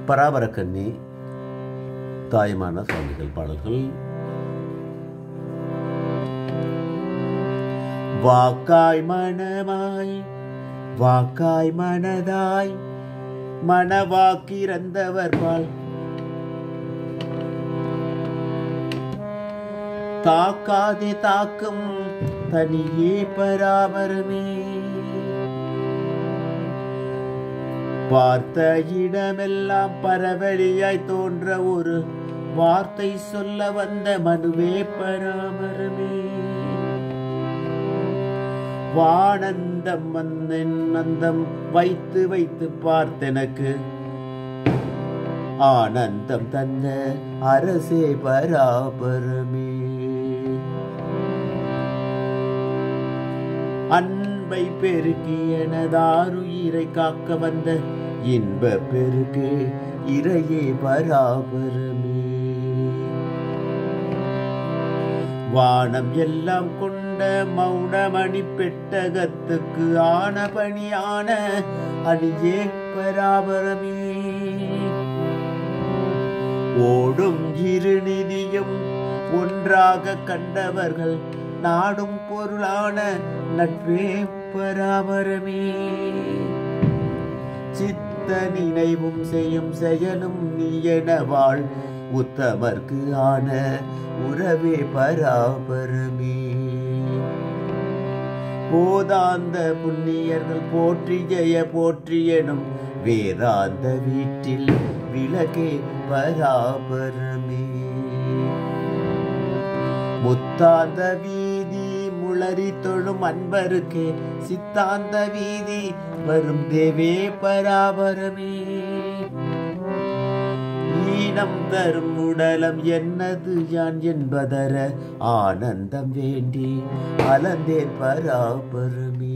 பராபரக்கண்ணி தாய்மான சுவாமிகள் பாடல்கள் வாக்காய் மனமாய் வாக்காய் மனதாய் மனவாக்கிறந்தவர் பால் தாக்காதே தாக்கும் தனியே பராபரமே பார்த்த இடமெல்லாம் பரவழியாய் தோன்ற ஒரு வார்த்தை சொல்ல வந்த மனுவே பராமரமே வானந்தம் வந்தென் அந்தம் வைத்து வைத்து பார்த்தெனக்கு ஆனந்தம் தந்த அரசே பராபரமே அன்பை பெருக்கி எனதாருயிரை காக்க வந்த இன்ப பெருக்கே இறையே பராபரமே வானம் எல்லாம் கொண்ட மௌனமணி பெட்டகத்துக்கு ஆன பணியான அணியே பராபரமே ஓடும் இருநிதியும் ஒன்றாக கண்டவர்கள் நாடும் பொருளான நட்பே பராபரமே சித்த நினைவும் செய்யும் செயலும் நீ என வாழ் உத்தமர்க்கு ஆன உறவே பராபரமே போதாந்த புண்ணியர்கள் போற்றி ஜெய போற்றி எனும் வேதாந்த வீட்டில் விளக்கே பராபரமே முத்தாந்த வீதி முளரி தொழும் அன்பருக்கே சித்தாந்த வீதி வரும் தேவே பராபரமே ஈனம் தரும் உடலம் என்னது யான் என்பதர ஆனந்தம் வேண்டி அலந்தேன் பராபரமே